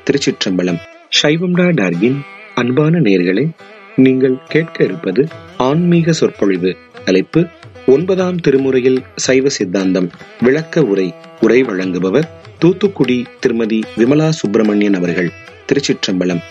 திருச்சிற்றம்பலம் சைவம்டா டார்கின் அன்பான நேர்களே நீங்கள் கேட்க இருப்பது ஆன்மீக சொற்பொழிவு தலைப்பு ஒன்பதாம் திருமுறையில் சைவ சித்தாந்தம் விளக்க உரை உரை வழங்குபவர் தூத்துக்குடி திருமதி விமலா சுப்பிரமணியன் அவர்கள் திருச்சிற்றம்பலம்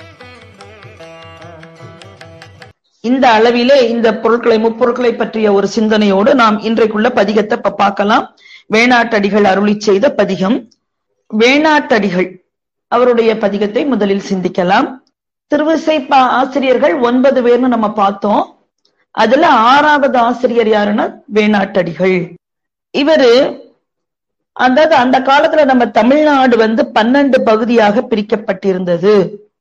இந்த அளவிலே இந்த பொருட்களை முப்பொருட்களை பற்றிய ஒரு சிந்தனையோடு நாம் இன்றைக்குள்ள பதிகத்தை இப்ப பார்க்கலாம் வேணாட்டடிகள் அருளி செய்த பதிகம் வேணாட்டடிகள் அவருடைய பதிகத்தை முதலில் சிந்திக்கலாம் திருவிசை ஆசிரியர்கள் ஒன்பது பேர்னு நம்ம பார்த்தோம் அதுல ஆறாவது ஆசிரியர் யாருன்னா வேணாட்டடிகள் இவரு அதாவது அந்த காலத்துல நம்ம தமிழ்நாடு வந்து பன்னெண்டு பகுதியாக பிரிக்கப்பட்டிருந்தது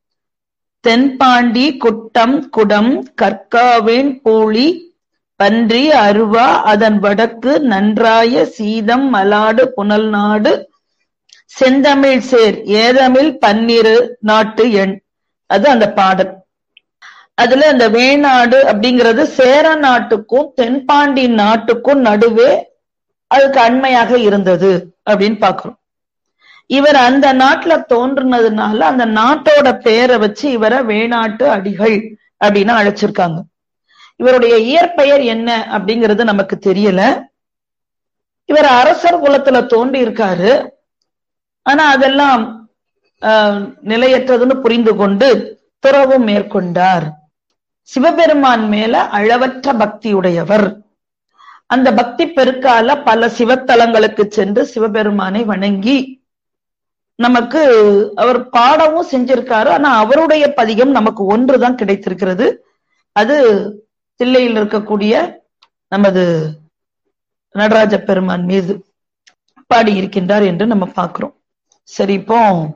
தென்பாண்டி குட்டம் குடம் கற்காவேன் பூழி பன்றி அருவா அதன் வடக்கு நன்றாய சீதம் மலாடு புனல் நாடு செந்தமிழ் சேர் ஏதமிழ் பன்னிரு நாட்டு எண் அது அந்த பாடல் அதுல அந்த வேணாடு அப்படிங்கிறது சேர நாட்டுக்கும் தென்பாண்டி நாட்டுக்கும் நடுவே அதுக்கு அண்மையாக இருந்தது அப்படின்னு பாக்குறோம் இவர் அந்த நாட்டுல தோன்றுனதுனால அந்த நாட்டோட பேரை வச்சு இவரை வேணாட்டு அடிகள் அப்படின்னு அழைச்சிருக்காங்க இவருடைய இயற்பெயர் என்ன அப்படிங்கிறது நமக்கு தெரியல இவர் அரசர் குலத்துல தோன்றி இருக்காரு ஆனா அதெல்லாம் நிலையற்றதுன்னு புரிந்து கொண்டு துறவும் மேற்கொண்டார் சிவபெருமான் மேல அளவற்ற பக்தியுடையவர் அந்த பக்தி பெருக்கால பல சிவத்தலங்களுக்கு சென்று சிவபெருமானை வணங்கி நமக்கு அவர் பாடவும் செஞ்சிருக்காரு ஆனா அவருடைய பதிகம் நமக்கு ஒன்றுதான் கிடைத்திருக்கிறது அது தில்லையில் இருக்கக்கூடிய நமது நடராஜ பெருமான் மீது பாடி இருக்கின்றார் என்று நம்ம பார்க்கிறோம் சரி இப்போ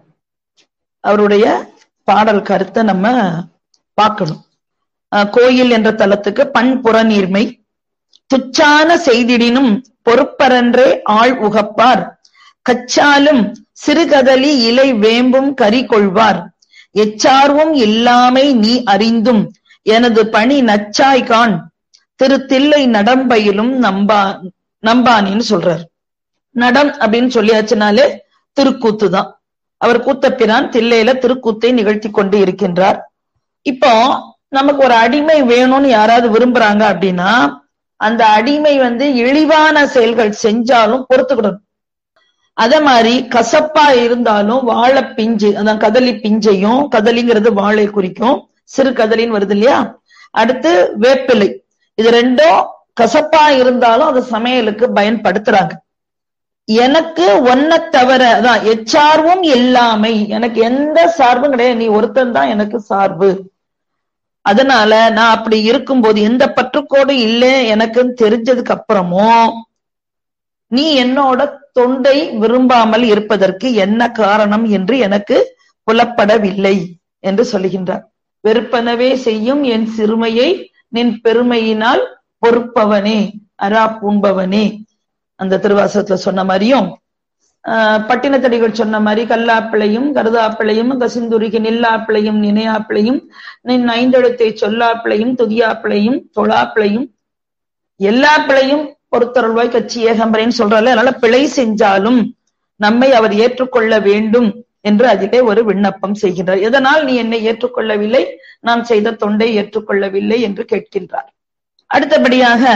அவருடைய பாடல் கருத்தை நம்ம பார்க்கணும் கோயில் என்ற தலத்துக்கு பண்புற நீர்மை துச்சான செய்திடினும் பொறுப்பரன்றே ஆள் உகப்பார் கச்சாலும் சிறுகதலி இலை வேம்பும் கறி கொள்வார் எச்சார்வும் இல்லாமை நீ அறிந்தும் எனது பணி நச்சாய்கான் திரு தில்லை நடம்பையிலும் நம்பா நம்பானின்னு சொல்றார் நடம் அப்படின்னு சொல்லியாச்சுனாலே திருக்கூத்து தான் அவர் கூத்தப்பிரான் தில்லையில திருக்கூத்தை நிகழ்த்தி கொண்டு இருக்கின்றார் இப்போ நமக்கு ஒரு அடிமை வேணும்னு யாராவது விரும்புறாங்க அப்படின்னா அந்த அடிமை வந்து இழிவான செயல்கள் செஞ்சாலும் பொறுத்துக்கிடணும் அத மாதிரி கசப்பா இருந்தாலும் வாழை பிஞ்சு அதான் கதலி பிஞ்சையும் கதலிங்கிறது வாழை குறிக்கும் சிறு கதலின்னு வருது இல்லையா அடுத்து வேப்பிலை இது ரெண்டும் கசப்பா இருந்தாலும் அது சமையலுக்கு பயன்படுத்துறாங்க எனக்கு ஒன்ன தவிர அதான் எச்சார்வும் இல்லாமை எனக்கு எந்த சார்பும் கிடையாது நீ ஒருத்தன் தான் எனக்கு சார்பு அதனால நான் அப்படி இருக்கும்போது எந்த பற்றுக்கோடு இல்லை எனக்குன்னு தெரிஞ்சதுக்கு அப்புறமும் நீ என்னோட தொண்டை விரும்பாமல் இருப்பதற்கு என்ன காரணம் என்று எனக்கு புலப்படவில்லை என்று சொல்லுகின்றார் வெறுப்பனவே செய்யும் என் சிறுமையை நின் பெருமையினால் பொறுப்பவனே அரா பூண்பவனே அந்த திருவாசகத்துல சொன்ன மாதிரியும் பட்டினத்தடிகள் சொன்ன மாதிரி கல்லாப்பிளையும் கருதாப்பிளையும் கசிந்துருகி நில்லாப்பிளையும் நினையாப்பிளையும் நின் ஐந்தெழுத்தை சொல்லாப்பிளையும் துதியாப்பிளையும் தொழாப்பிளையும் எல்லா பிழையும் பொறுத்தருள்வாய் கட்சி ஏகம்பரைன்னு சொல்றாரு அதனால பிழை செஞ்சாலும் நம்மை அவர் ஏற்றுக்கொள்ள வேண்டும் என்று அதிலே ஒரு விண்ணப்பம் செய்கின்றார் எதனால் நீ என்னை ஏற்றுக்கொள்ளவில்லை நான் செய்த தொண்டை ஏற்றுக்கொள்ளவில்லை என்று கேட்கின்றார் அடுத்தபடியாக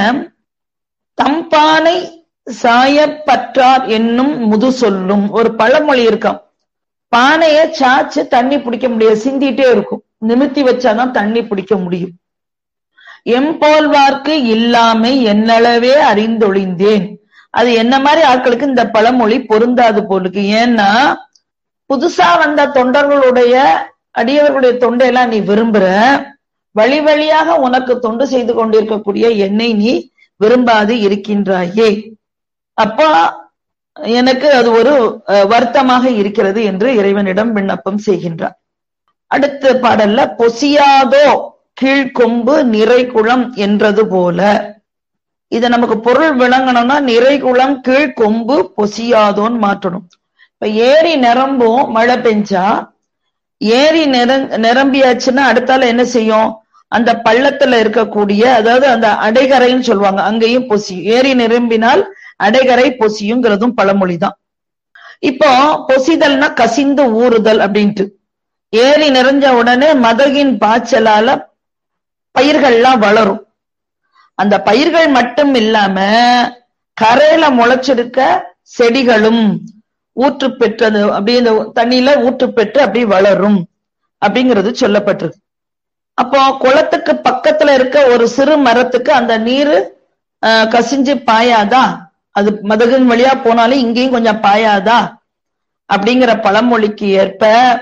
தம்பானை சாயப்பற்றார் என்னும் முது சொல்லும் ஒரு பழமொழி இருக்காம் பானைய சாச்சு தண்ணி பிடிக்க முடியாது சிந்திட்டே இருக்கும் நிமித்தி வச்சாதான் தண்ணி பிடிக்க முடியும் எம்போல்வார்க்கு இல்லாமை என்னளவே அறிந்தொழிந்தேன் அது என்ன மாதிரி ஆட்களுக்கு இந்த பழமொழி பொருந்தாது போலுக்கு ஏன்னா புதுசா வந்த தொண்டர்களுடைய அடியவர்களுடைய தொண்டையெல்லாம் நீ விரும்புற வழி வழியாக உனக்கு தொண்டு செய்து கொண்டிருக்கக்கூடிய என்னை நீ விரும்பாது இருக்கின்றாயே அப்போ எனக்கு அது ஒரு வருத்தமாக இருக்கிறது என்று இறைவனிடம் விண்ணப்பம் செய்கின்றார் அடுத்த பாடல்ல பொசியாதோ கீழ்கொம்பு நிறைகுளம் என்றது போல இத நமக்கு பொருள் விளங்கணும்னா நிறைகுளம் கீழ்கொம்பு பொசியாதோன்னு மாற்றணும் இப்ப ஏரி நிரம்பும் மழை பெஞ்சா ஏரி நிரம் நிரம்பியாச்சுன்னா அடுத்தால என்ன செய்யும் அந்த பள்ளத்துல இருக்கக்கூடிய அதாவது அந்த அடைகரைன்னு சொல்லுவாங்க அங்கேயும் பொசியும் ஏரி நிரம்பினால் அடைகரை பொசியுங்கிறதும் பழமொழிதான் இப்போ பொசிதல்னா கசிந்து ஊறுதல் அப்படின்ட்டு ஏரி நிறைஞ்ச உடனே மதகின் பாய்ச்சலால பயிர்கள்லாம் வளரும் அந்த பயிர்கள் மட்டும் இல்லாம கரையில முளைச்சிருக்க செடிகளும் ஊற்று பெற்றது அப்படி இந்த தண்ணியில ஊற்று பெற்று அப்படி வளரும் அப்படிங்கிறது சொல்லப்பட்டிருக்கு அப்போ குளத்துக்கு பக்கத்துல இருக்க ஒரு சிறு மரத்துக்கு அந்த நீரு ஆஹ், கசிஞ்சு பாயாதா அது மதகின் வழியா போனாலும் இங்கேயும் கொஞ்சம் பாயாதா அப்படிங்கிற பழமொழிக்கு ஏற்ப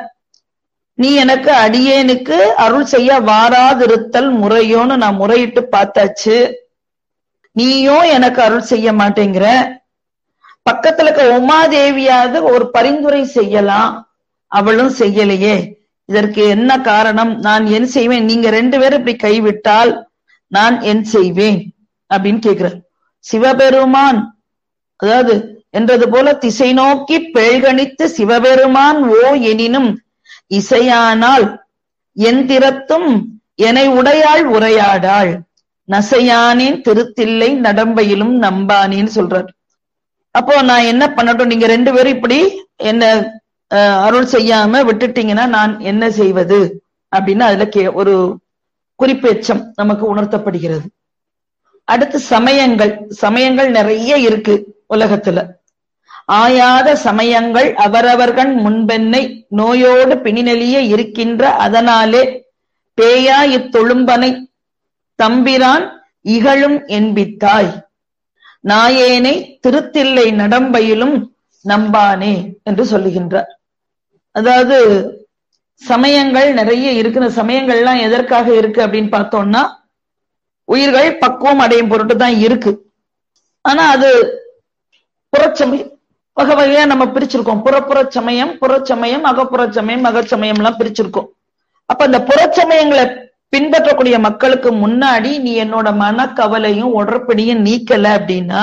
நீ எனக்கு அடியேனுக்கு அருள் செய்ய வாராதிருத்தல் முறையோன்னு நான் முறையிட்டு பார்த்தாச்சு நீயும் எனக்கு அருள் செய்ய மாட்டேங்கிற பக்கத்துல இருக்க உமாதேவியாவது ஒரு பரிந்துரை செய்யலாம் அவளும் செய்யலையே இதற்கு என்ன காரணம் நான் என் செய்வேன் நீங்க ரெண்டு பேரும் இப்படி கைவிட்டால் நான் என் செய்வேன் அப்படின்னு கேக்குறார் சிவபெருமான் அதாவது என்றது போல திசை நோக்கி பெழ்கணித்து சிவபெருமான் ஓ எனினும் இசையானால் எந்திரத்தும் எனை உடையாள் உரையாடாள் நசையானேன் திருத்தில்லை நடம்பையிலும் நம்பானேன்னு சொல்றார் அப்போ நான் என்ன பண்ணட்டும் நீங்க ரெண்டு பேரும் இப்படி என்ன அஹ், அருள் செய்யாம விட்டுட்டீங்கன்னா நான் என்ன செய்வது அப்படின்னு அதுல கே ஒரு குறிப்பெச்சம் நமக்கு உணர்த்தப்படுகிறது அடுத்து சமயங்கள் சமயங்கள் நிறைய இருக்கு உலகத்துல ஆயாத சமயங்கள் அவரவர்கள் முன்பென்னை நோயோடு பிணிநெளிய இருக்கின்ற அதனாலே பேயா இத்தொழும்பனை தம்பிரான் இகழும் என்பித்தாய் நாயேனை திருத்தில்லை நடம்பையிலும் நம்பானே என்று சொல்லுகின்றார் அதாவது சமயங்கள் நிறைய இருக்கிற சமயங்கள்லாம் எதற்காக இருக்கு அப்படின்னு பார்த்தோம்னா உயிர்கள் பக்குவம் அடையும் பொருட்டு தான் இருக்கு ஆனா அது புறச்சமயம் வகை வகையா நம்ம பிரிச்சிருக்கோம் புறப்புற சமயம் புறச்சமயம் அகப்புற சமயம் அகச்சமயம் எல்லாம் பிரிச்சிருக்கோம் அப்ப அந்த புறச்சமயங்களை பின்பற்றக்கூடிய மக்களுக்கு முன்னாடி நீ என்னோட மனக்கவலையும் உடற்படியும் நீக்கல அப்படின்னா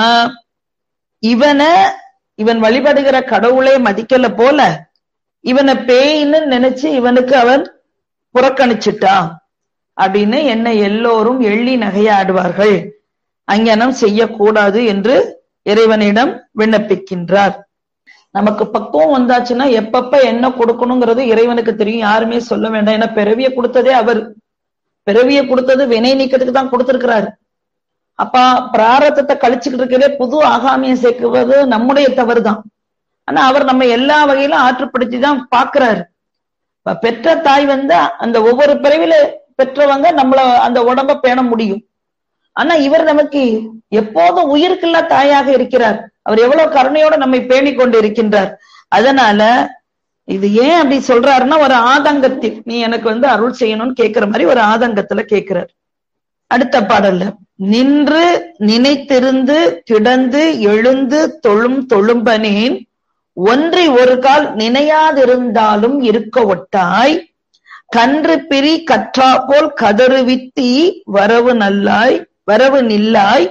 இவனை இவன் வழிபடுகிற கடவுளே மதிக்கல போல இவனை பேயின்னு நினைச்சு இவனுக்கு அவன் புறக்கணிச்சிட்டான் அப்படின்னு என்ன எல்லோரும் எள்ளி நகையாடுவார்கள் அங்ஙனம் செய்யக்கூடாது என்று இறைவனிடம் விண்ணப்பிக்கின்றார் நமக்கு பக்குவம் வந்தாச்சுன்னா எப்பப்ப என்ன கொடுக்கணுங்கிறது இறைவனுக்கு தெரியும் யாருமே சொல்ல வேண்டாம் ஏன்னா பிறவிய கொடுத்ததே அவர் பிறவிய கொடுத்தது வினை நீக்கத்துக்கு தான் கொடுத்திருக்கிறாரு அப்ப பிராரத்தத்தை கழிச்சுக்கிட்டு இருக்கவே புது ஆகாமியம் சேர்க்குவது நம்முடைய தவறு தான் ஆனா அவர் நம்ம எல்லா வகையிலும் ஆற்றுப்படுத்தி தான் பாக்குறாரு இப்ப பெற்ற தாய் வந்து அந்த ஒவ்வொரு பிறவில பெற்றவங்க நம்மள அந்த உடம்ப பேண முடியும் ஆனா இவர் நமக்கு எப்போதும் உயிருக்குள்ள தாயாக இருக்கிறார் அவர் எவ்வளவு கருணையோட நம்மை பேணிக் கொண்டு இருக்கின்றார் அதனால இது ஏன் அப்படி சொல்றாருன்னா ஒரு ஆதங்கத்தில் நீ எனக்கு வந்து அருள் செய்யணும்னு கேக்குற மாதிரி ஒரு ஆதங்கத்துல கேக்குறார் அடுத்த பாடல்ல நின்று நினைத்திருந்து கிடந்து எழுந்து தொழும் தொழும்பனேன் ஒன்றி ஒரு கால் நினையாதிருந்தாலும் இருக்க ஒட்டாய் கன்று பிரி கற்றா போல் கதறுவித்தி வரவு நல்லாய் வரவு நில்லாய்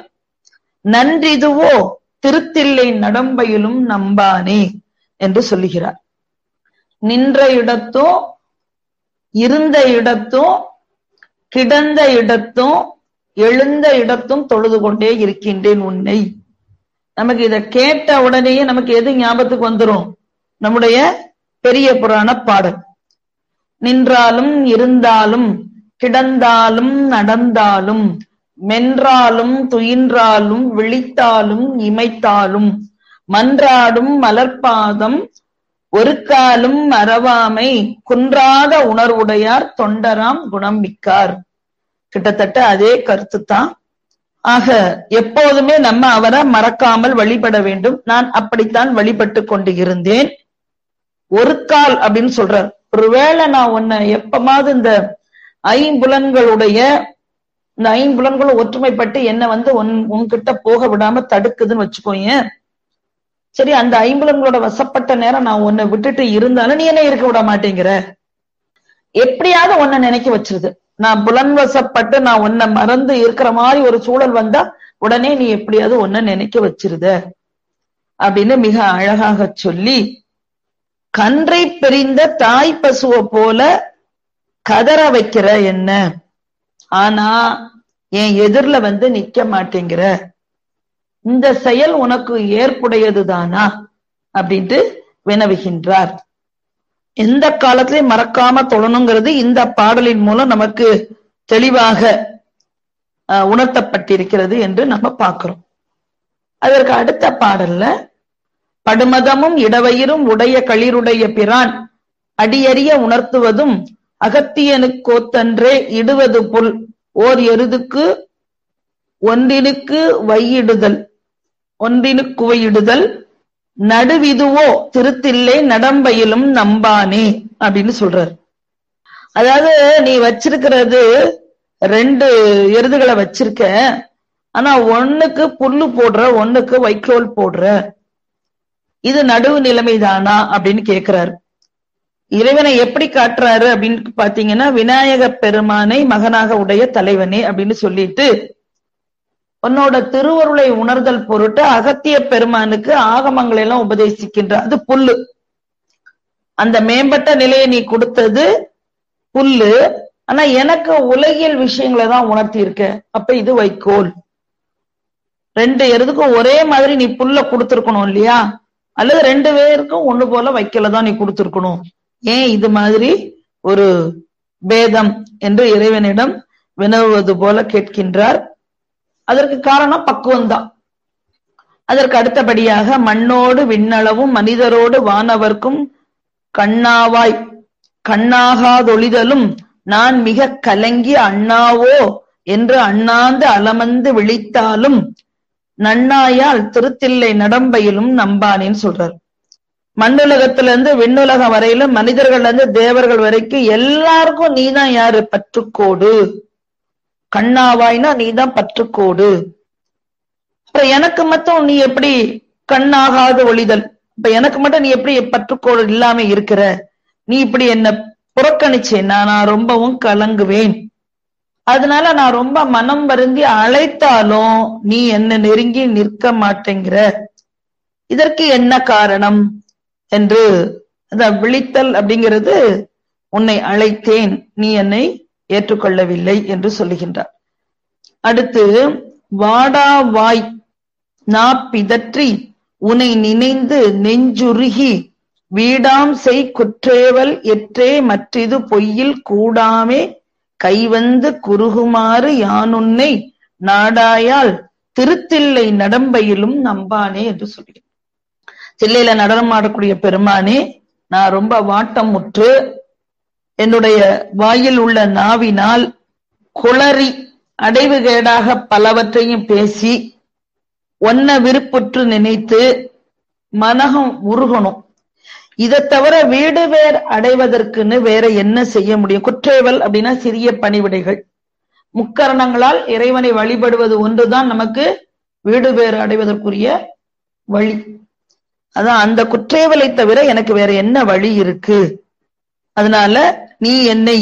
நன்றிதுவோ திருத்தில்லை நடம்பையிலும் நம்பானே என்று சொல்லுகிறார் நின்ற இடத்தும் இருந்த இடத்தும் கிடந்த இடத்தும் எழுந்த இடத்தும் தொழுது கொண்டே இருக்கின்றேன் உன்னை நமக்கு இத கேட்ட உடனேயே நமக்கு எது ஞாபகத்துக்கு வந்துரும் நம்முடைய பெரிய புராண பாடல் நின்றாலும் இருந்தாலும் கிடந்தாலும் நடந்தாலும் மென்றாலும் துயின்றாலும் விழித்தாலும் இமைத்தாலும் மன்றாடும் மலர்பாதம் ஒரு காலும் மறவாமை குன்றாத உணர்வுடையார் தொண்டராம் குணம் மிக்கார் கிட்டத்தட்ட அதே கருத்து தான் ஆக எப்போதுமே நம்ம அவரை மறக்காமல் வழிபட வேண்டும் நான் அப்படித்தான் வழிபட்டு கொண்டு இருந்தேன் ஒரு கால் அப்படின்னு சொல்றார் ஒருவேளை நான் உன்னை எப்பமாவது இந்த ஐம்புலன்களுடைய இந்த ஐம்புலன்களும் ஒற்றுமைப்பட்டு என்ன வந்து உன் உன்கிட்ட போக விடாம தடுக்குதுன்னு வச்சுக்கோங்க சரி அந்த ஐம்புலன்களோட வசப்பட்ட நேரம் நான் உன்னை விட்டுட்டு இருந்தாலும் நீ என்ன இருக்க விட மாட்டேங்கிற எப்படியாவது உன்னை நினைக்க வச்சிருது நான் புலன் வசப்பட்டு நான் உன்னை மறந்து இருக்கிற மாதிரி ஒரு சூழல் வந்தா உடனே நீ எப்படியாவது உன்னை நினைக்க வச்சிருத அப்படின்னு மிக அழகாக சொல்லி கன்றை பிரிந்த தாய் பசுவை போல கதற வைக்கிற என்ன ஆனா என் எதிர்ல வந்து நிக்க மாட்டேங்கிற இந்த செயல் உனக்கு ஏற்புடையதுதானா அப்படின்ட்டு வினவுகின்றார் எந்த காலத்திலையும் மறக்காம தொழணுங்கிறது இந்த பாடலின் மூலம் நமக்கு தெளிவாக அஹ், உணர்த்தப்பட்டிருக்கிறது என்று நம்ம பார்க்கிறோம் அதற்கு அடுத்த பாடல்ல படுமதமும் இடவயிரும் உடைய களிருடைய பிரான் அடியறிய உணர்த்துவதும் அகத்தியனுக்கோத்தன்றே இடுவது புல் ஓர் எருதுக்கு ஒன்றினுக்கு வையிடுதல் ஒன்றினுக்குவையிடுதல் நடுவிதுவோ திருத்தில்லை நடம்பையிலும் நம்பானே அப்படின்னு சொல்றாரு அதாவது நீ வச்சிருக்கிறது ரெண்டு எருதுகளை வச்சிருக்க ஆனா ஒண்ணுக்கு புல்லு போடுற ஒண்ணுக்கு வைக்கோல் போடுற இது நடுவு நிலைமைதானா அப்படின்னு கேக்குறாரு இறைவனை எப்படி காட்டுறாரு அப்படின்னு பாத்தீங்கன்னா விநாயக பெருமானை மகனாக உடைய தலைவனே அப்படின்னு சொல்லிட்டு உன்னோட திருவருளை உணர்தல் பொருட்டு அகத்திய பெருமானுக்கு ஆகமங்களை எல்லாம் உபதேசிக்கின்ற அது புல்லு அந்த மேம்பட்ட நிலையை நீ கொடுத்தது புல்லு ஆனா எனக்கு உலகியல் விஷயங்களை தான் உணர்த்தி இருக்க அப்ப இது வைக்கோல் ரெண்டு எருதுக்கும் ஒரே மாதிரி நீ புல்ல கொடுத்துருக்கணும் இல்லையா அல்லது ரெண்டு பேருக்கும் ஒண்ணு போல வைக்கல தான் நீ கொடுத்துருக்கணும் ஏன் இது மாதிரி ஒரு பேதம் என்று இறைவனிடம் வினவுவது போல கேட்கின்றார் அதற்கு காரணம் பக்குவம்தான் அதற்கு அடுத்தபடியாக மண்ணோடு விண்ணளவும் மனிதரோடு வானவர்க்கும் கண்ணாவாய் கண்ணாகாதொழிதலும் நான் மிக கலங்கி அண்ணாவோ என்று அண்ணாந்து அலமந்து விழித்தாலும் நன்னாயால் திருத்தில்லை நடம்பையிலும் நம்பானேன்னு சொல்றார் மண்ணுலகத்துல இருந்து விண்ணுலகம் வரையிலும் மனிதர்கள்ல இருந்து தேவர்கள் வரைக்கும் எல்லாருக்கும் நீதான் யாரு பற்றுக்கோடு கண்ணாவாய்னா நீதான் பற்றுக்கோடு அப்புறம் எனக்கு மட்டும் நீ எப்படி கண்ணாகாத ஒளிதல் இப்ப எனக்கு மட்டும் நீ எப்படி பற்றுக்கோடு இல்லாம இருக்கிற நீ இப்படி என்ன புறக்கணிச்சேன்னா நான் ரொம்பவும் கலங்குவேன் அதனால நான் ரொம்ப மனம் வருந்தி அழைத்தாலும் நீ என்ன நெருங்கி நிற்க மாட்டேங்கிற இதற்கு என்ன காரணம் என்று அந்த விழித்தல் அப்படிங்கிறது உன்னை அழைத்தேன் நீ என்னை ஏற்றுக்கொள்ளவில்லை என்று சொல்லுகின்றார் அடுத்து வாடா வாய் நா பிதற்றி உன்னை நினைந்து நெஞ்சுருகி வீடாம் செய் குற்றேவல் எற்றே மற்றிது பொய்யில் கூடாமே கைவந்து குறுகுமாறு யானுன்னை நாடாயால் திருத்தில்லை நடம்பையிலும் நம்பானே என்று சொல்கிறேன் தில்லையில நடனம் ஆடக்கூடிய பெருமானே நான் ரொம்ப வாட்டம் முற்று என்னுடைய வாயில் உள்ள நாவினால் குளறி அடைவுகேடாக பலவற்றையும் பேசி ஒன்ன விருப்புற்று நினைத்து மனகம் உருகணும் இதை தவிர வீடு வேர் அடைவதற்குன்னு வேற என்ன செய்ய முடியும் குற்றேவல் அப்படின்னா சிறிய பணிவிடைகள் முக்கரணங்களால் இறைவனை வழிபடுவது ஒன்றுதான் நமக்கு வீடு வேறு அடைவதற்குரிய வழி அதான் அந்த குற்றேவலை தவிர எனக்கு வேற என்ன வழி இருக்கு அதனால நீ என்னை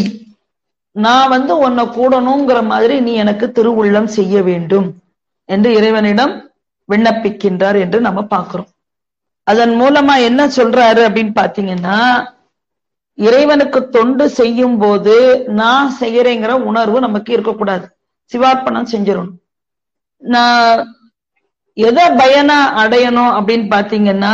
நான் வந்து உன்னை கூடணுங்கிற மாதிரி நீ எனக்கு திருவுள்ளம் செய்ய வேண்டும் என்று இறைவனிடம் விண்ணப்பிக்கின்றார் என்று நம்ம பார்க்கிறோம் அதன் மூலமா என்ன சொல்றாரு அப்படின்னு பாத்தீங்கன்னா இறைவனுக்கு தொண்டு செய்யும் போது நான் செய்யறேங்கிற உணர்வு நமக்கு இருக்கக்கூடாது சிவார்ப்பணம் செஞ்சிடணும் நான் எதை பயனா அடையணும் அப்படின்னு பாத்தீங்கன்னா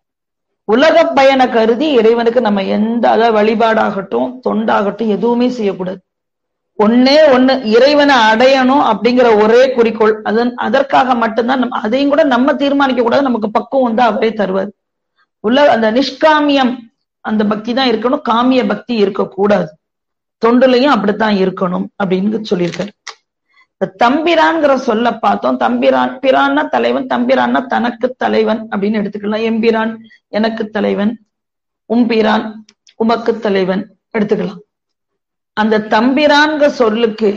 உலக பயனை கருதி இறைவனுக்கு நம்ம எந்த அதாவது வழிபாடாகட்டும் தொண்டாகட்டும் எதுவுமே செய்யக்கூடாது ஒன்னே ஒண்ணு இறைவனை அடையணும் அப்படிங்கிற ஒரே குறிக்கோள் அதன் அதற்காக மட்டும்தான் நம்ம அதையும் கூட நம்ம தீர்மானிக்க கூடாது நமக்கு பக்குவம் வந்து அவரே தருவார் உள்ள அந்த நிஷ்காமியம் அந்த பக்தி தான் இருக்கணும் காமிய பக்தி இருக்கக்கூடாது தொண்டுலையும் அப்படித்தான் இருக்கணும் அப்படின்னு சொல்லியிருக்காரு இந்த தம்பிரான்ங்கிற சொல்ல பார்த்தோம் தம்பிரான் பிரான்னா தலைவன் தம்பிரான்னா தனக்கு தலைவன் அப்படின்னு எடுத்துக்கலாம் எம்பிரான் எனக்கு தலைவன் உம்பிரான் உமக்கு தலைவன் எடுத்துக்கலாம் அந்த தம்பிரான்கிற சொல்லுக்கு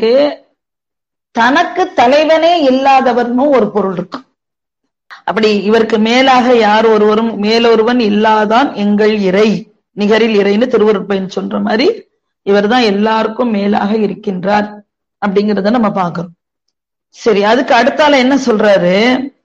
தனக்கு தலைவனே இல்லாதவர்னு ஒரு பொருள் இருக்கு அப்படி இவருக்கு மேலாக யார் ஒருவரும் மேலொருவன் இல்லாதான் எங்கள் இறை நிகரில் இறைன்னு திருவருட்பயன் சொல்ற மாதிரி இவர் தான் எல்லாருக்கும் மேலாக இருக்கின்றார் அப்படிங்கிறத நம்ம பார்க்கிறோம் சரி அதுக்கு அடுத்தால என்ன சொல்றாரு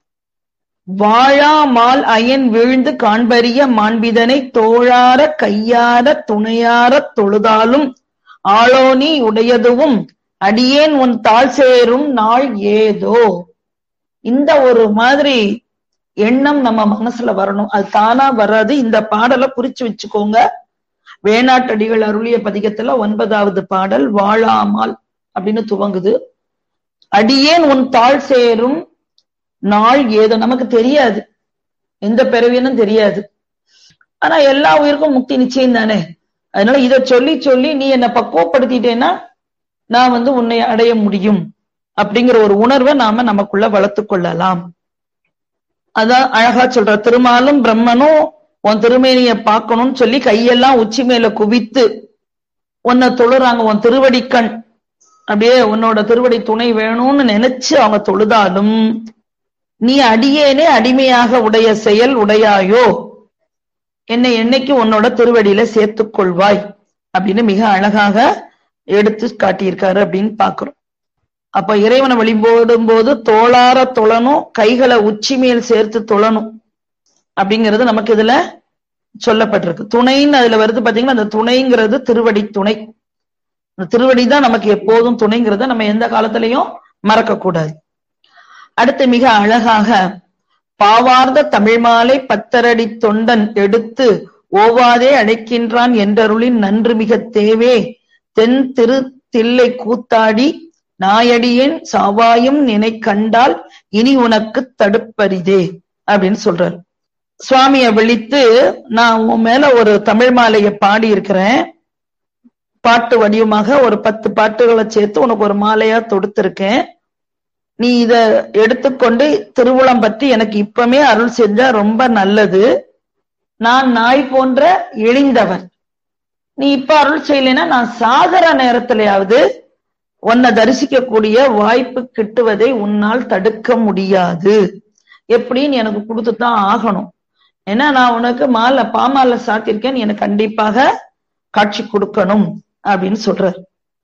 வாழா மால் அயன் வீழ்ந்து காண்பறிய மாண்பிதனை தோழார கையார துணையார தொழுதாலும் ஆளோனி உடையதுவும் அடியேன் உன் தாழ் சேரும் நாள் ஏதோ இந்த ஒரு மாதிரி எண்ணம் நம்ம மனசுல வரணும் அது தானா வராது இந்த பாடலை குறிச்சு வச்சுக்கோங்க வேணாட்டடிகள் அருளிய பதிகத்துல ஒன்பதாவது பாடல் வாழாமால் அப்படின்னு துவங்குது அடியேன் உன் தாழ் சேரும் நாள் ஏதோ நமக்கு தெரியாது எந்த பிறவினும் தெரியாது ஆனா எல்லா உயிருக்கும் முக்தி நிச்சயம் தானே அதனால இத சொல்லி சொல்லி நீ என்ன பக்குவப்படுத்திட்டேன்னா நான் வந்து உன்னை அடைய முடியும் அப்படிங்கிற ஒரு உணர்வை நாம நமக்குள்ள வளர்த்து கொள்ளலாம் அதான் அழகா சொல்ற திருமாலும் பிரம்மனும் உன் திருமேனிய பார்க்கணும்னு சொல்லி கையெல்லாம் உச்சி மேல குவித்து உன்னை தொழுறாங்க உன் திருவடிக்கண் அப்படியே உன்னோட திருவடி துணை வேணும்னு நினைச்சு அவங்க தொழுதாலும் நீ அடியேனே அடிமையாக உடைய செயல் உடையாயோ என்னை என்னைக்கு உன்னோட திருவடியில சேர்த்துக் கொள்வாய் அப்படின்னு மிக அழகாக எடுத்து காட்டியிருக்காரு அப்படின்னு பாக்குறோம் அப்ப இறைவனை வழிபடும் போது தோளார தொழணும் கைகளை உச்சி மேல் சேர்த்து தொழணும் அப்படிங்கிறது நமக்கு இதுல சொல்லப்பட்டிருக்கு துணைன்னு அதுல வருது பாத்தீங்கன்னா அந்த துணைங்கிறது திருவடி துணை அந்த திருவடி தான் நமக்கு எப்போதும் துணைங்கிறத நம்ம எந்த காலத்திலையும் மறக்க கூடாது அடுத்து மிக அழகாக பாவார்ந்த தமிழ் மாலை பத்தரடி தொண்டன் எடுத்து ஓவாதே அழைக்கின்றான் என்றருளின் நன்று மிக தேவே தென் திரு தில்லை கூத்தாடி நாயடியேன் சாவாயும் நினை கண்டால் இனி உனக்கு தடுப்பரிதே அப்படின்னு சொல்றார் சுவாமிய விழித்து நான் உன் மேல ஒரு தமிழ் மாலையை பாடி இருக்கிறேன் பாட்டு வடிவமாக ஒரு பத்து பாட்டுகளை சேர்த்து உனக்கு ஒரு மாலையா தொடுத்திருக்கேன் நீ இத எடுத்துக்கொண்டு திருவுளம் பற்றி எனக்கு இப்பமே அருள் செஞ்சா ரொம்ப நல்லது நான் நாய் போன்ற இழிந்தவன் நீ இப்ப அருள் செய்யலைன்னா நான் சாகர நேரத்திலேயாவது உன்னை தரிசிக்கக்கூடிய வாய்ப்பு கிட்டுவதை உன்னால் தடுக்க முடியாது எப்படின்னு எனக்கு கொடுத்துதான் ஆகணும் ஏன்னா நான் உனக்கு மாலை பாமாலை சாத்திருக்கேன் நீ எனக்கு கண்டிப்பாக காட்சி கொடுக்கணும் அப்படின்னு சொல்றார்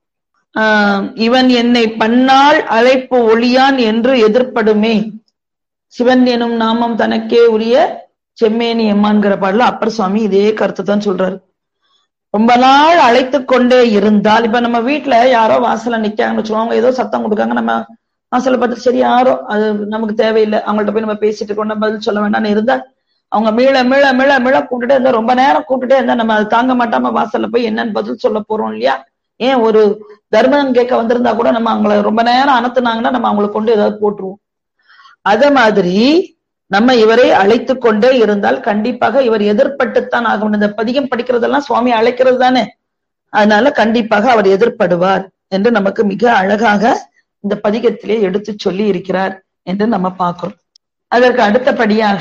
ஆஹ் இவன் என்னை பன்னாள் அழைப்பு ஒளியான் என்று எதிர்ப்படுமே சிவன் எனும் நாமம் தனக்கே உரிய செம்மேனி எம்மான்கிற பாடல அப்பர் சுவாமி இதே கருத்து தான் சொல்றாரு ரொம்ப நாள் அழைத்து கொண்டே இருந்தால் இப்ப நம்ம வீட்டுல யாரோ வாசல்ல நிக்காங்கன்னு வச்சுக்கோங்க ஏதோ சத்தம் கொடுக்காங்க நம்ம வாசல்ல பார்த்து சரி யாரோ அது நமக்கு தேவையில்லை அவங்கள்ட்ட போய் நம்ம பேசிட்டு கொண்டு பதில் சொல்ல வேண்டாம்னு இருந்தா அவங்க மீள மீள மீள மீள கூப்பிட்டுட்டே இருந்தா ரொம்ப நேரம் கூப்பிட்டுட்டே இருந்தா நம்ம அது தாங்க மாட்டாம வாசல்ல போய் என்னன்னு பதில் சொல்ல போறோம் இல்லையா ஏன் ஒரு தர்மம் கேட்க வந்திருந்தா கூட நம்ம அவங்கள ரொம்ப நேரம் அனுத்துனாங்கன்னா நம்ம அவங்களுக்கு கொண்டு ஏதாவது போட்டுருவோம் அத மாதிரி நம்ம இவரை அழைத்து கொண்டே இருந்தால் கண்டிப்பாக இவர் எதிர்பட்டுத்தான் ஆகணும் இந்த பதிகம் படிக்கிறதெல்லாம் சுவாமி அழைக்கிறது தானே அதனால கண்டிப்பாக அவர் எதிர்ப்படுவார் என்று நமக்கு மிக அழகாக இந்த பதிகத்திலே எடுத்து சொல்லி இருக்கிறார் என்று நம்ம பார்க்கிறோம் அதற்கு அடுத்தபடியாக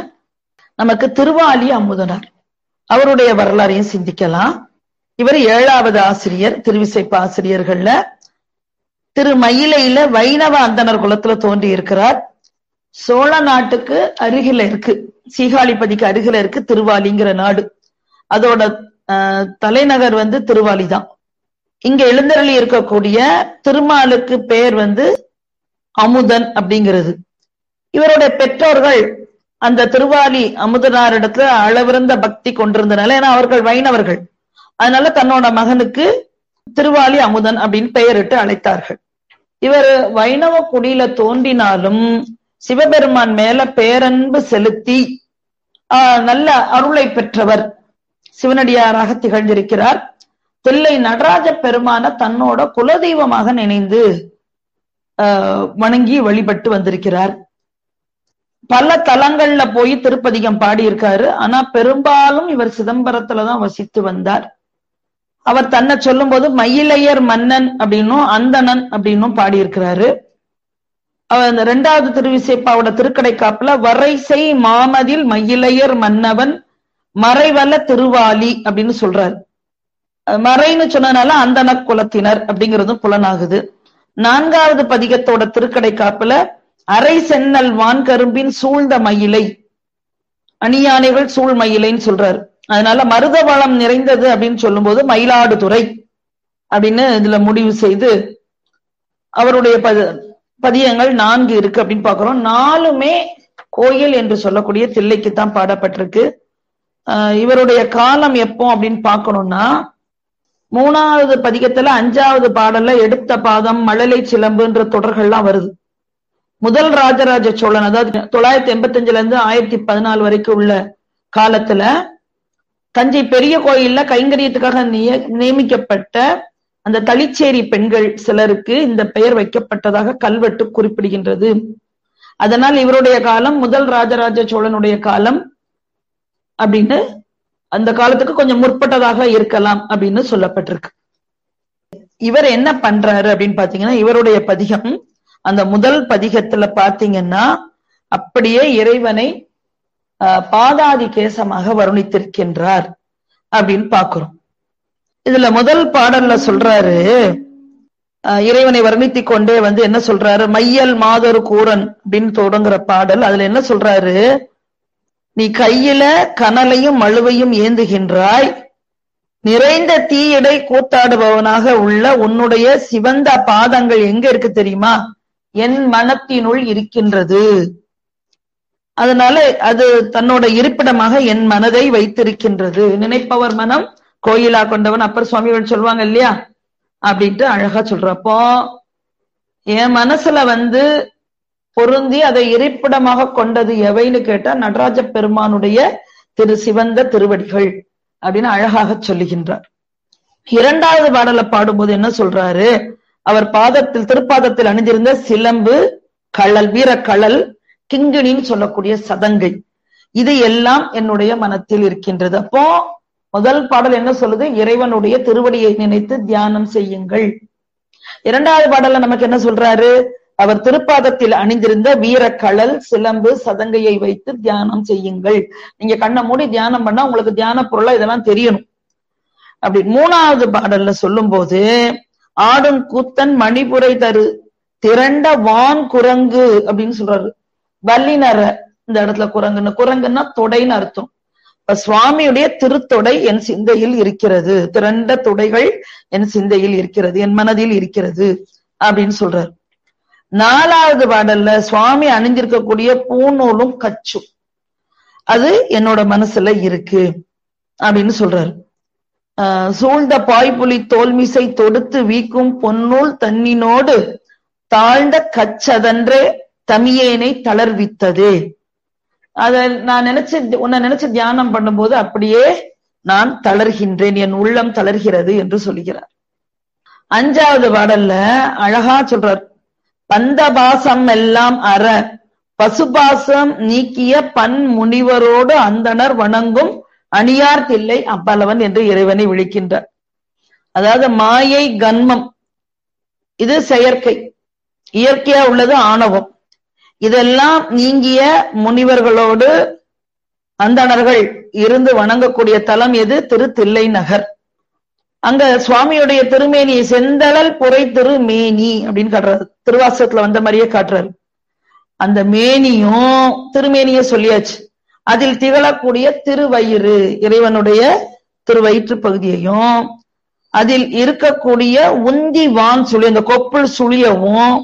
நமக்கு திருவாலி அமுதனார் அவருடைய வரலாறையும் சிந்திக்கலாம் இவர் ஏழாவது ஆசிரியர் திருவிசைப்பு ஆசிரியர்கள்ல திரு மயிலையில வைணவ அந்தனர் குலத்துல தோன்றி இருக்கிறார் சோழ நாட்டுக்கு அருகில இருக்கு சீகாழிப்பதிக்கு அருகில இருக்கு திருவாலிங்கிற நாடு அதோட தலைநகர் வந்து திருவாலி தான் இங்க எழுந்தருளி இருக்கக்கூடிய திருமாலுக்கு பெயர் வந்து அமுதன் அப்படிங்கிறது இவருடைய பெற்றோர்கள் அந்த திருவாலி அமுதனாரிடத்துல அளவிருந்த பக்தி கொண்டிருந்தனால ஏன்னா அவர்கள் வைணவர்கள் அதனால தன்னோட மகனுக்கு திருவாலி அமுதன் அப்படின்னு பெயரிட்டு அழைத்தார்கள் இவர் வைணவ குடியில தோன்றினாலும் சிவபெருமான் மேல பேரன்பு செலுத்தி ஆஹ் நல்ல அருளை பெற்றவர் சிவனடியாராக திகழ்ந்திருக்கிறார் தில்லை நடராஜ பெருமான தன்னோட குலதெய்வமாக நினைந்து ஆஹ் வணங்கி வழிபட்டு வந்திருக்கிறார் பல தலங்கள்ல போய் திருப்பதிகம் பாடியிருக்காரு ஆனா பெரும்பாலும் இவர் சிதம்பரத்துலதான் வசித்து வந்தார் அவர் தன்னை சொல்லும் போது மயிலையர் மன்னன் அப்படின்னும் அந்தணன் அப்படின்னும் பாடியிருக்கிறாரு அவர் இந்த ரெண்டாவது திருவிசைப்பாவோட திருக்கடை காப்புல வரைசை மாமதில் மயிலையர் மன்னவன் மறைவல திருவாலி அப்படின்னு சொல்றாரு மறைன்னு சொன்னனால அந்தன குலத்தினர் அப்படிங்கிறதும் புலனாகுது நான்காவது பதிகத்தோட திருக்கடை காப்புல அரை சென்னல் வான்கரும்பின் சூழ்ந்த மயிலை அணியானைகள் சூழ் மயிலைன்னு சொல்றாரு அதனால மருத வளம் நிறைந்தது அப்படின்னு சொல்லும்போது மயிலாடுதுறை அப்படின்னு இதுல முடிவு செய்து அவருடைய பத பதியங்கள் நான்கு இருக்கு அப்படின்னு பாக்குறோம் நாலுமே கோயில் என்று சொல்லக்கூடிய தில்லைக்கு தான் பாடப்பட்டிருக்கு இவருடைய காலம் எப்போ அப்படின்னு பாக்கணும்னா மூணாவது பதிகத்துல அஞ்சாவது பாடல்ல எடுத்த பாதம் மழலை சிலம்புன்ற தொடர்கள்லாம் வருது முதல் ராஜராஜ சோழன் அதாவது தொள்ளாயிரத்தி எண்பத்தி அஞ்சுல இருந்து ஆயிரத்தி பதினாலு வரைக்கும் உள்ள காலத்துல தஞ்சை பெரிய கோயில்ல கைங்கரியத்துக்காக நிய- நியமிக்கப்பட்ட அந்த தளிச்சேரி பெண்கள் சிலருக்கு இந்த பெயர் வைக்கப்பட்டதாக கல்வெட்டு குறிப்பிடுகின்றது அதனால் இவருடைய காலம் முதல் ராஜராஜ சோழனுடைய காலம் அப்படின்னு அந்த காலத்துக்கு கொஞ்சம் முற்பட்டதாக இருக்கலாம் அப்படின்னு சொல்லப்பட்டிருக்கு இவர் என்ன பண்றாரு அப்படின்னு பாத்தீங்கன்னா இவருடைய பதிகம் அந்த முதல் பதிகத்துல பாத்தீங்கன்னா அப்படியே இறைவனை ஆஹ், பாதாதி கேசமாக வருணித்திருக்கின்றார் அப்படின்னு பாக்குறோம் இதுல முதல் பாடல்ல சொல்றாரு ஆஹ், இறைவனை வர்ணித்துக் கொண்டே வந்து என்ன சொல்றாரு மையல் மாதொரு கூரன் அப்படின்னு தொடங்குற பாடல் அதுல என்ன சொல்றாரு நீ கையில கனலையும் மழுவையும் ஏந்துகின்றாய் நிறைந்த தீயடை கூத்தாடுபவனாக உள்ள உன்னுடைய சிவந்த பாதங்கள் எங்க இருக்கு தெரியுமா என் மனத்தினுள் இருக்கின்றது அதனால அது தன்னோட இருப்பிடமாக என் மனதை வைத்திருக்கின்றது நினைப்பவர் மனம் கோயிலா கொண்டவன் அப்பர் சுவாமிகள் சொல்லுவாங்க இல்லையா அப்படின்ட்டு அழகா சொல்றப்போ என் மனசுல வந்து பொருந்தி அதை இருப்பிடமாக கொண்டது எவைன்னு கேட்டா நடராஜ பெருமானுடைய திரு சிவந்த திருவடிகள் அப்படின்னு அழகாக சொல்லுகின்றார் இரண்டாவது பாடலை பாடும்போது என்ன சொல்றாரு அவர் பாதத்தில் திருப்பாதத்தில் அணிந்திருந்த சிலம்பு கழல் வீரக்கழல் கிங்கிணின்னு சொல்லக்கூடிய சதங்கை இது எல்லாம் என்னுடைய மனத்தில் இருக்கின்றது அப்போ முதல் பாடல் என்ன சொல்லுது இறைவனுடைய திருவடியை நினைத்து தியானம் செய்யுங்கள் இரண்டாவது பாடல்ல நமக்கு என்ன சொல்றாரு அவர் திருப்பாதத்தில் அணிந்திருந்த வீரக்கழல் சிலம்பு சதங்கையை வைத்து தியானம் செய்யுங்கள் நீங்க கண்ணை மூடி தியானம் பண்ணா உங்களுக்கு தியான பொருளா இதெல்லாம் தெரியணும் அப்படி மூணாவது பாடல்ல சொல்லும்போது ஆடும் கூத்தன் மணிபுரை தரு திரண்ட வான் குரங்கு அப்படின்னு சொல்றாரு வல்லினர இந்த இடத்துல குரங்குன்னு குரங்குன்னா தொடைன்னு அர்த்தம் இப்ப சுவாமியுடைய திருத்தொடை என் சிந்தையில் இருக்கிறது திரண்ட தொடைகள் என் சிந்தையில் இருக்கிறது என் மனதில் இருக்கிறது அப்படின்னு சொல்றாரு நாலாவது பாடல்ல சுவாமி அணிஞ்சிருக்கக்கூடிய பூநூலும் கச்சும் அது என்னோட மனசுல இருக்கு அப்படின்னு சொல்றாரு ஆஹ் சூழ்ந்த பாய்புலி தோல்மிசை தொடுத்து வீக்கும் பொன்னூல் தன்னினோடு தாழ்ந்த கச்சதன்றே தமியேனை தளர்வித்ததே அத நான் நினைச்சு உன்னை நினைச்சு தியானம் பண்ணும்போது அப்படியே நான் தளர்கின்றேன் என் உள்ளம் தளர்கிறது என்று சொல்கிறார் அஞ்சாவது பாடல்ல அழகா சொல்றார் பந்தபாசம் எல்லாம் அற பசுபாசம் நீக்கிய பன் முனிவரோடு அந்தணர் வணங்கும் அணியார் தில்லை அப்பலவன் என்று இறைவனை விழிக்கின்றார் அதாவது மாயை கன்மம் இது செயற்கை இயற்கையா உள்ளது ஆணவம் இதெல்லாம் நீங்கிய முனிவர்களோடு அந்தணர்கள் இருந்து வணங்கக்கூடிய தலம் எது திரு தில்லை நகர் அங்க சுவாமியுடைய திருமேனி செந்தழல் புரை திருமேனி அப்படின்னு காட்டுறாரு திருவாசகத்துல வந்த மாதிரியே காட்டுறாரு அந்த மேனியும் திருமேனிய சொல்லியாச்சு அதில் திகழக்கூடிய திருவயிறு இறைவனுடைய திருவயிற்று பகுதியையும் அதில் இருக்கக்கூடிய உந்தி வான் சுழி அந்த கொப்புள் சுழியவும்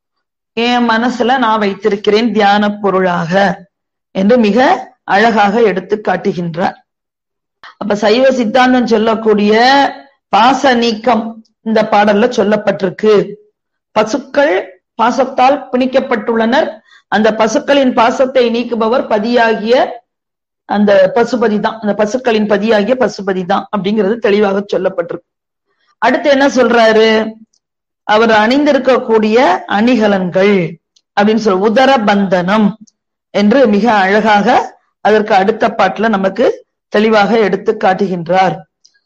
என் மனசுல நான் வைத்திருக்கிறேன் தியான பொருளாக என்று மிக அழகாக எடுத்து காட்டுகின்றார் அப்ப சைவ சித்தாந்தம் சொல்லக்கூடிய பாச நீக்கம் இந்த பாடல்ல சொல்லப்பட்டிருக்கு பசுக்கள் பாசத்தால் பிணிக்கப்பட்டுள்ளனர் அந்த பசுக்களின் பாசத்தை நீக்குபவர் பதியாகிய அந்த பசுபதி தான் அந்த பசுக்களின் பதியாகிய பசுபதி தான் அப்படிங்கிறது தெளிவாக சொல்லப்பட்டிருக்கு அடுத்து என்ன சொல்றாரு அவர் அணிந்திருக்கக்கூடிய அணிகலன்கள் அப்படின்னு சொல்ற உதர பந்தனம் என்று மிக அழகாக அதற்கு அடுத்த பாட்டுல நமக்கு தெளிவாக எடுத்து காட்டுகின்றார்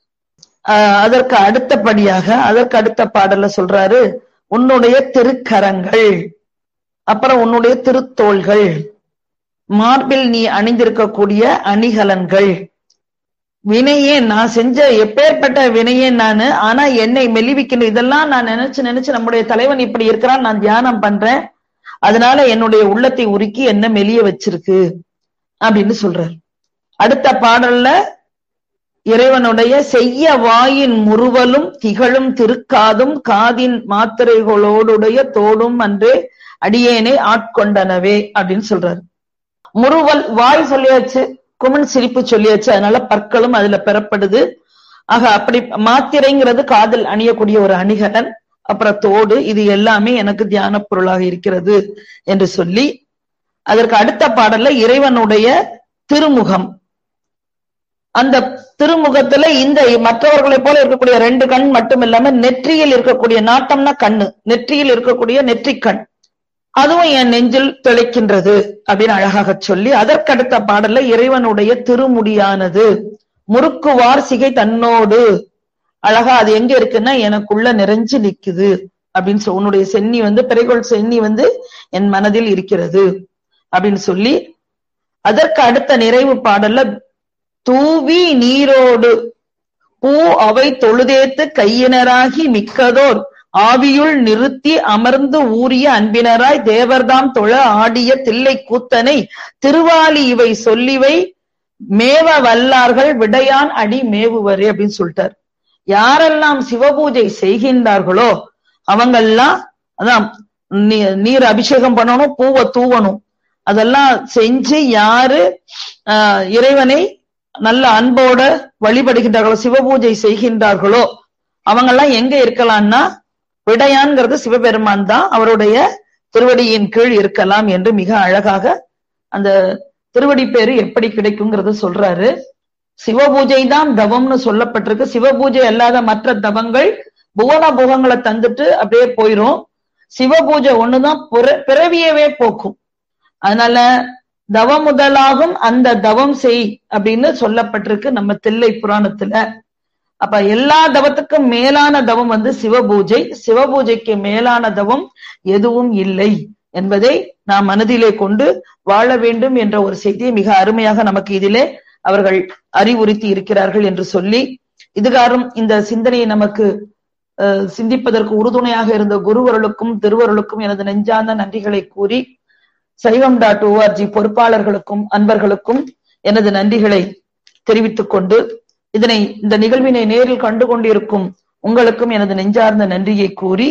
ஆஹ் அதற்கு அடுத்தபடியாக அதற்கு அடுத்த பாடல்ல சொல்றாரு உன்னுடைய திருக்கரங்கள் அப்புறம் உன்னுடைய திருத்தோள்கள் மார்பில் நீ அணிந்திருக்கக்கூடிய அணிகலன்கள் வினையே நான் செஞ்ச எப்பேற்பட்ட வினையே நானு ஆனா என்னை மெலிவிக்கணும் இதெல்லாம் நான் நினைச்சு நினைச்சு நம்முடைய தலைவன் இப்படி இருக்கிறான் நான் தியானம் பண்றேன் அதனால என்னுடைய உள்ளத்தை உருக்கி என்ன மெலிய வச்சிருக்கு அப்படின்னு சொல்றார் அடுத்த பாடல்ல இறைவனுடைய செய்ய வாயின் முறுவலும் திகழும் திருக்காதும் காதின் மாத்திரைகளோடுடைய தோடும் அன்றே அடியேனை ஆட்கொண்டனவே அப்படின்னு சொல்றாரு முறுவல் வாய் சொல்லியாச்சு குமன் சிரிப்பு சொல்லியாச்சு அதனால பற்களும் அதுல பெறப்படுது ஆக அப்படி மாத்திரைங்கிறது காதில் அணியக்கூடிய ஒரு அணிகலன் அப்புறம் தோடு இது எல்லாமே எனக்கு தியான பொருளாக இருக்கிறது என்று சொல்லி அதற்கு அடுத்த பாடல்ல இறைவனுடைய திருமுகம் அந்த திருமுகத்துல இந்த மற்றவர்களைப் போல இருக்கக்கூடிய ரெண்டு கண் மட்டும் இல்லாம நெற்றியில் இருக்கக்கூடிய நாட்டம்னா கண்ணு நெற்றியில் இருக்கக்கூடிய நெற்றிக்கண் அதுவும் என் நெஞ்சில் திளைக்கின்றது அப்படின்னு அழகாக சொல்லி அதற்கடுத்த பாடல்ல இறைவனுடைய திருமுடியானது முறுக்குவார் சிகை தன்னோடு அழகா அது எங்க இருக்குன்னா எனக்குள்ள நிறைஞ்சு நிக்குது அப்படின்னு சொல்லி உன்னுடைய சென்னி வந்து பிறைகோள் சென்னி வந்து என் மனதில் இருக்கிறது அப்படின்னு சொல்லி அதற்கு அடுத்த நிறைவு பாடல்ல தூவி நீரோடு பூ அவை தொழுதேத்து கையினராகி மிக்கதோர் ஆவியுள் நிறுத்தி அமர்ந்து ஊறிய அன்பினராய் தேவர்தாம் தொழ ஆடிய தில்லை கூத்தனை திருவாலி இவை சொல்லிவை மேவ வல்லார்கள் விடையான் அடி மேவுவரே அப்படின்னு சொல்லிட்டார் யாரெல்லாம் சிவபூஜை செய்கின்றார்களோ அவங்கெல்லாம் அதான் நீர் அபிஷேகம் பண்ணணும் பூவை தூவணும் அதெல்லாம் செஞ்சு யாரு ஆஹ் இறைவனை நல்ல அன்போட வழிபடுகின்றார்களோ சிவபூஜை செய்கின்றார்களோ அவங்கெல்லாம் எங்க இருக்கலாம்னா விடையான்கிறது சிவபெருமான் தான் அவருடைய திருவடியின் கீழ் இருக்கலாம் என்று மிக அழகாக அந்த திருவடி பேரு எப்படி கிடைக்குங்கிறத சொல்றாரு சிவபூஜை தான் தவம்னு சொல்லப்பட்டிருக்கு சிவபூஜை அல்லாத மற்ற தவங்கள் புவன புகங்களை தந்துட்டு அப்படியே போயிரும் சிவபூஜை ஒண்ணுதான் பிறவியவே போக்கும் அதனால தவம் முதலாகும் அந்த தவம் செய் அப்படின்னு சொல்லப்பட்டிருக்கு நம்ம தில்லை புராணத்துல அப்ப எல்லா தவத்துக்கும் மேலான தவம் வந்து சிவபூஜை சிவபூஜைக்கு மேலான தவம் எதுவும் இல்லை என்பதை நாம் மனதிலே கொண்டு வாழ வேண்டும் என்ற ஒரு செய்தியை மிக அருமையாக நமக்கு இதிலே அவர்கள் அறிவுறுத்தி இருக்கிறார்கள் என்று சொல்லி இதுகாரும் இந்த சிந்தனையை நமக்கு சிந்திப்பதற்கு உறுதுணையாக இருந்த குருவருளுக்கும் திருவருளுக்கும் எனது நெஞ்சார்ந்த நன்றிகளை கூறி சைவம் டாட் ஓஆர்ஜி பொறுப்பாளர்களுக்கும் அன்பர்களுக்கும் எனது நன்றிகளை தெரிவித்துக் கொண்டு இதனை இந்த நிகழ்வினை நேரில் கண்டு கொண்டிருக்கும் உங்களுக்கும் எனது நெஞ்சார்ந்த நன்றியை கூறி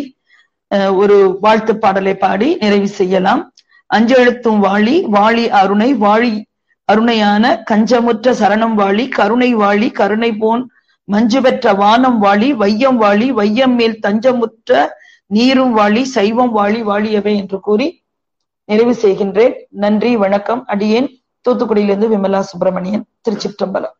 ஒரு வாழ்த்து பாடலை பாடி நிறைவு செய்யலாம் அஞ்செழுத்தும் வாழி வாழி அருணை வாழி அருணையான கஞ்சமுற்ற சரணம் வாழி கருணை வாழி கருணை போன் மஞ்சு பெற்ற வானம் வாழி வையம் வாழி வையம் மேல் தஞ்சமுற்ற நீரும் வாழி சைவம் வாழி வாழியவை என்று கூறி நிறைவு செய்கின்றேன் நன்றி வணக்கம் அடியேன் தூத்துக்குடியிலிருந்து விமலா சுப்பிரமணியன் திருச்சிற்றம்பலம்